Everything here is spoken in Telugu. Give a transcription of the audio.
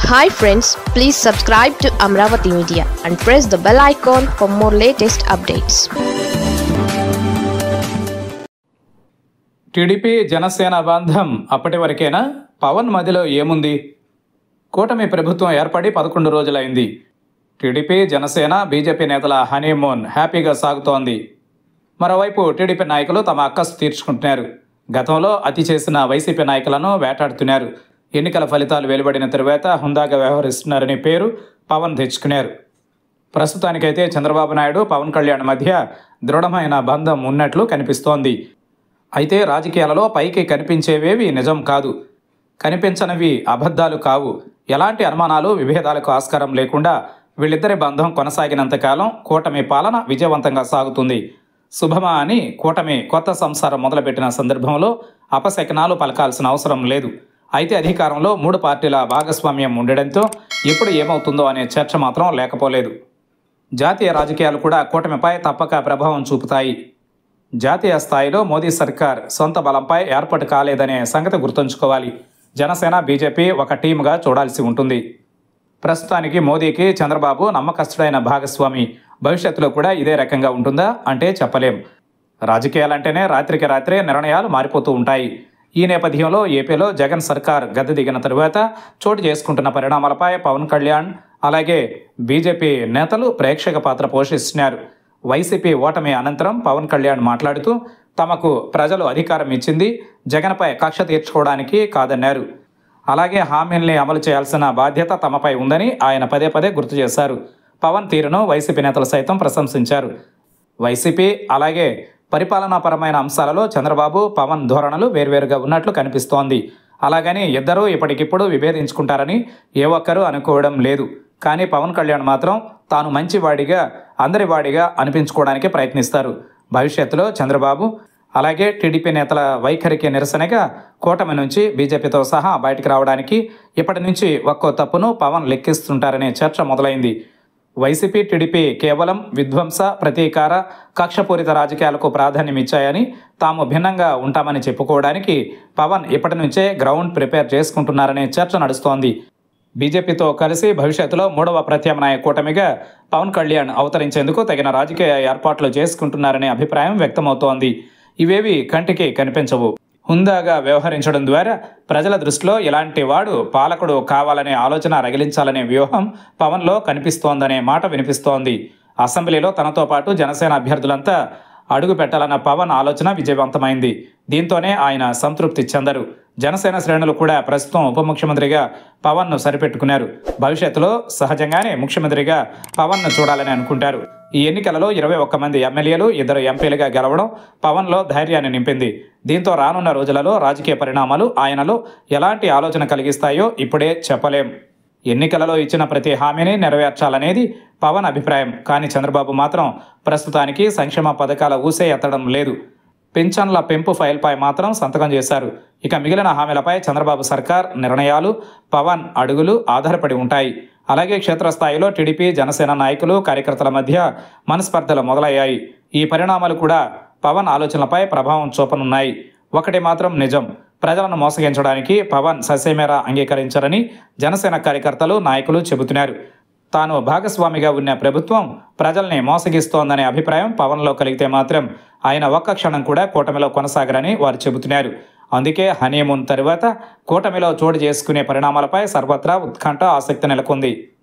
hi friends please subscribe to Amaravati media and press the bell icon for more latest updates TDP Janasena బంధం అప్పటి వరకేనా పవన్ మధ్యలో ఏముంది కూటమి ప్రభుత్వం ఏర్పడి పదకొండు రోజులైంది టీడీపీ జనసేన బీజేపీ నేతల హనీమూన్ హ్యాపీగా సాగుతోంది మరోవైపు టీడీపీ నాయకులు తమ అక్కసు తీర్చుకుంటున్నారు గతంలో అతి చేసిన వైసీపీ నాయకులను వేటాడుతున్నారు ఎన్నికల ఫలితాలు వెలువడిన తరువాత హుందాగా వ్యవహరిస్తున్నారనే పేరు పవన్ తెచ్చుకున్నారు ప్రస్తుతానికైతే చంద్రబాబు నాయుడు పవన్ కళ్యాణ్ మధ్య దృఢమైన బంధం ఉన్నట్లు కనిపిస్తోంది అయితే రాజకీయాలలో పైకి కనిపించేవేవి నిజం కాదు కనిపించనివి అబద్ధాలు కావు ఎలాంటి అనుమానాలు విభేదాలకు ఆస్కారం లేకుండా వీళ్ళిద్దరి బంధం కొనసాగినంతకాలం కూటమి పాలన విజయవంతంగా సాగుతుంది శుభమా అని కూటమి కొత్త సంసారం మొదలుపెట్టిన సందర్భంలో అపశకనాలు పలకాల్సిన అవసరం లేదు అయితే అధికారంలో మూడు పార్టీల భాగస్వామ్యం ఉండడంతో ఎప్పుడు ఏమవుతుందో అనే చర్చ మాత్రం లేకపోలేదు జాతీయ రాజకీయాలు కూడా కూటమిపై తప్పక ప్రభావం చూపుతాయి జాతీయ స్థాయిలో మోదీ సర్కార్ సొంత బలంపై ఏర్పాటు కాలేదనే సంగతి గుర్తుంచుకోవాలి జనసేన బీజేపీ ఒక టీముగా చూడాల్సి ఉంటుంది ప్రస్తుతానికి మోదీకి చంద్రబాబు నమ్మకస్తుడైన భాగస్వామి భవిష్యత్తులో కూడా ఇదే రకంగా ఉంటుందా అంటే చెప్పలేం రాజకీయాలంటేనే రాత్రికి రాత్రే నిర్ణయాలు మారిపోతూ ఉంటాయి ఈ నేపథ్యంలో ఏపీలో జగన్ సర్కార్ గద్దె దిగిన తరువాత చోటు చేసుకుంటున్న పరిణామాలపై పవన్ కళ్యాణ్ అలాగే బీజేపీ నేతలు ప్రేక్షక పాత్ర పోషిస్తున్నారు వైసీపీ ఓటమి అనంతరం పవన్ కళ్యాణ్ మాట్లాడుతూ తమకు ప్రజలు అధికారం ఇచ్చింది జగన్పై కక్ష తీర్చుకోవడానికి కాదన్నారు అలాగే హామీల్ని అమలు చేయాల్సిన బాధ్యత తమపై ఉందని ఆయన పదే పదే గుర్తు చేశారు పవన్ తీరును వైసీపీ నేతలు సైతం ప్రశంసించారు వైసీపీ అలాగే పరిపాలనాపరమైన అంశాలలో చంద్రబాబు పవన్ ధోరణులు వేర్వేరుగా ఉన్నట్లు కనిపిస్తోంది అలాగని ఇద్దరూ ఇప్పటికిప్పుడు విభేదించుకుంటారని ఏ ఒక్కరూ అనుకోవడం లేదు కానీ పవన్ కళ్యాణ్ మాత్రం తాను మంచివాడిగా అందరివాడిగా అనిపించుకోవడానికి ప్రయత్నిస్తారు భవిష్యత్తులో చంద్రబాబు అలాగే టీడీపీ నేతల వైఖరికి నిరసనగా కూటమి నుంచి బీజేపీతో సహా బయటకు రావడానికి ఇప్పటి నుంచి ఒక్కో తప్పును పవన్ లెక్కిస్తుంటారనే చర్చ మొదలైంది వైసీపీ టీడీపీ కేవలం విధ్వంస ప్రతీకార కక్షపూరిత రాజకీయాలకు ప్రాధాన్యం ఇచ్చాయని తాము భిన్నంగా ఉంటామని చెప్పుకోవడానికి పవన్ ఇప్పటి నుంచే గ్రౌండ్ ప్రిపేర్ చేసుకుంటున్నారనే చర్చ నడుస్తోంది బీజేపీతో కలిసి భవిష్యత్తులో మూడవ ప్రత్యామ్నాయ కూటమిగా పవన్ కళ్యాణ్ అవతరించేందుకు తగిన రాజకీయ ఏర్పాట్లు చేసుకుంటున్నారనే అభిప్రాయం వ్యక్తమవుతోంది ఇవేవి కంటికి కనిపించవు హుందాగా వ్యవహరించడం ద్వారా ప్రజల దృష్టిలో ఇలాంటి వాడు పాలకుడు కావాలనే ఆలోచన రగిలించాలనే వ్యూహం పవన్లో కనిపిస్తోందనే మాట వినిపిస్తోంది అసెంబ్లీలో తనతో పాటు జనసేన అభ్యర్థులంతా అడుగు పెట్టాలన్న పవన్ ఆలోచన విజయవంతమైంది దీంతోనే ఆయన సంతృప్తి చెందరు జనసేన శ్రేణులు కూడా ప్రస్తుతం ఉప ముఖ్యమంత్రిగా పవన్ను సరిపెట్టుకున్నారు భవిష్యత్తులో సహజంగానే ముఖ్యమంత్రిగా పవన్ను చూడాలని అనుకుంటారు ఈ ఎన్నికలలో ఇరవై ఒక్క మంది ఎమ్మెల్యేలు ఇద్దరు ఎంపీలుగా గెలవడం పవన్లో ధైర్యాన్ని నింపింది దీంతో రానున్న రోజులలో రాజకీయ పరిణామాలు ఆయనలో ఎలాంటి ఆలోచన కలిగిస్తాయో ఇప్పుడే చెప్పలేం ఎన్నికలలో ఇచ్చిన ప్రతి హామీని నెరవేర్చాలనేది పవన్ అభిప్రాయం కానీ చంద్రబాబు మాత్రం ప్రస్తుతానికి సంక్షేమ పథకాల ఊసే ఎత్తడం లేదు పింఛన్ల పెంపు ఫైల్పై మాత్రం సంతకం చేశారు ఇక మిగిలిన హామీలపై చంద్రబాబు సర్కార్ నిర్ణయాలు పవన్ అడుగులు ఆధారపడి ఉంటాయి అలాగే క్షేత్రస్థాయిలో టీడీపీ జనసేన నాయకులు కార్యకర్తల మధ్య మనస్పర్ధలు మొదలయ్యాయి ఈ పరిణామాలు కూడా పవన్ ఆలోచనలపై ప్రభావం చూపనున్నాయి ఒకటి మాత్రం నిజం ప్రజలను మోసగించడానికి పవన్ ససేమేరా అంగీకరించారని జనసేన కార్యకర్తలు నాయకులు చెబుతున్నారు తాను భాగస్వామిగా ఉన్న ప్రభుత్వం ప్రజల్ని మోసగిస్తోందనే అభిప్రాయం పవన్లో కలిగితే మాత్రం ఆయన ఒక్క క్షణం కూడా కూటమిలో కొనసాగరని వారు చెబుతున్నారు అందుకే హనీమూన్ తరువాత కూటమిలో చోటు చేసుకునే పరిణామాలపై సర్వత్రా ఉత్కంఠ ఆసక్తి నెలకొంది